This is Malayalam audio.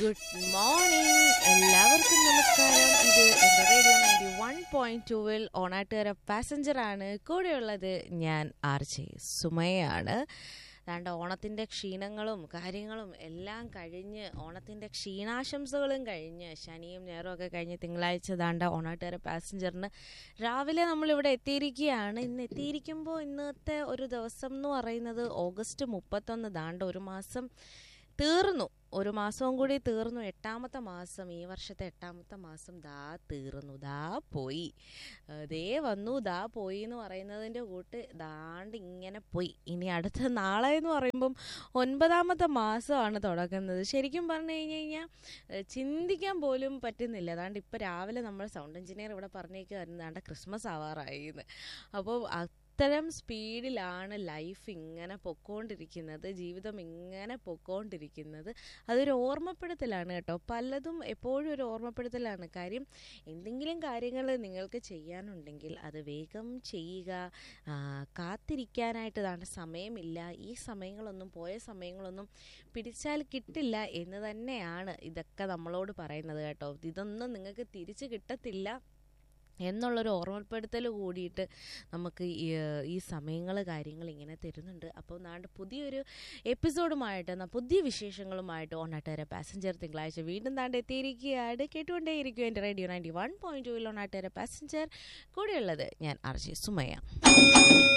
ഗുഡ് മോർണിംഗ് എല്ലാവർക്കും നമസ്കാരം ഇത് എൻ്റെ റേഡിയോ നയൻറ്റി വൺ പോയിന്റ് ടൂവിൽ ഓണാട്ടുകാര പാസഞ്ചർ ആണ് കൂടെയുള്ളത് ഞാൻ ആർ ജെ സുമയാണ് ദാണ്ട ഓണത്തിൻ്റെ ക്ഷീണങ്ങളും കാര്യങ്ങളും എല്ലാം കഴിഞ്ഞ് ഓണത്തിൻ്റെ ക്ഷീണാശംസകളും കഴിഞ്ഞ് ശനിയും ഞായറും ഒക്കെ കഴിഞ്ഞ് തിങ്കളാഴ്ച ദാണ്ട ഓണാട്ടുകാര പാസഞ്ചറിന് രാവിലെ നമ്മളിവിടെ എത്തിയിരിക്കുകയാണ് ഇന്ന് എത്തിയിരിക്കുമ്പോൾ ഇന്നത്തെ ഒരു ദിവസം എന്ന് പറയുന്നത് ഓഗസ്റ്റ് മുപ്പത്തൊന്ന് ദാണ്ട ഒരു മാസം തീർന്നു ഒരു മാസവും കൂടി തീർന്നു എട്ടാമത്തെ മാസം ഈ വർഷത്തെ എട്ടാമത്തെ മാസം ദാ തീർന്നു ദാ പോയി ഏഹ് ദേ വന്നു ദാ പോയി എന്ന് പറയുന്നതിൻ്റെ കൂട്ട് ദാണ്ട് ഇങ്ങനെ പോയി ഇനി അടുത്ത നാളെ എന്ന് പറയുമ്പം ഒൻപതാമത്തെ മാസമാണ് തുടങ്ങുന്നത് ശരിക്കും പറഞ്ഞു കഴിഞ്ഞ് കഴിഞ്ഞാൽ ഏഹ് ചിന്തിക്കാൻ പോലും പറ്റുന്നില്ല അതാണ്ട് ഇപ്പോൾ രാവിലെ നമ്മൾ സൗണ്ട് എഞ്ചിനീയർ ഇവിടെ പറഞ്ഞേക്കുമായിരുന്നു ദാണ്ട ക്രിസ്മസ് ആവാറായി എന്ന് അപ്പോൾ അത്തരം സ്പീഡിലാണ് ലൈഫ് ഇങ്ങനെ പൊക്കോണ്ടിരിക്കുന്നത് ജീവിതം ഇങ്ങനെ പൊക്കോണ്ടിരിക്കുന്നത് അതൊരു ഓർമ്മപ്പെടുത്തലാണ് കേട്ടോ പലതും എപ്പോഴും ഒരു ഓർമ്മപ്പെടുത്തലാണ് കാര്യം എന്തെങ്കിലും കാര്യങ്ങൾ നിങ്ങൾക്ക് ചെയ്യാനുണ്ടെങ്കിൽ അത് വേഗം ചെയ്യുക ആ, കാത്തിരിക്കാനായിട്ട് താണ്ട സമയമില്ല ഈ സമയങ്ങളൊന്നും പോയ സമയങ്ങളൊന്നും പിടിച്ചാൽ കിട്ടില്ല എന്ന് തന്നെയാണ് ഇതൊക്കെ നമ്മളോട് പറയുന്നത് കേട്ടോ ഇതൊന്നും നിങ്ങൾക്ക് തിരിച്ച് കിട്ടത്തില്ല എന്നുള്ളൊരു ഓർമ്മപ്പെടുത്തൽ കൂടിയിട്ട് നമുക്ക് ഈ ഈ സമയങ്ങൾ കാര്യങ്ങൾ ഇങ്ങനെ തരുന്നുണ്ട് അപ്പോൾ നാണ്ട് പുതിയൊരു എപ്പിസോഡുമായിട്ട് എന്നാൽ പുതിയ വിശേഷങ്ങളുമായിട്ട് ഓണാട്ടുകാര പാസഞ്ചർ തിങ്കളാഴ്ച വീണ്ടും താണ്ട് എത്തിയിരിക്കുകയാണ് കേട്ടുകൊണ്ടേയിരിക്കും എൻ്റെ റേഡിയോ നയൻറ്റി വൺ പോയിൻറ്റ് ടൂവിൽ ഓണാട്ടുകാര പാസഞ്ചർ കൂടെയുള്ളത് ഞാൻ ആർ ജെ സുമയ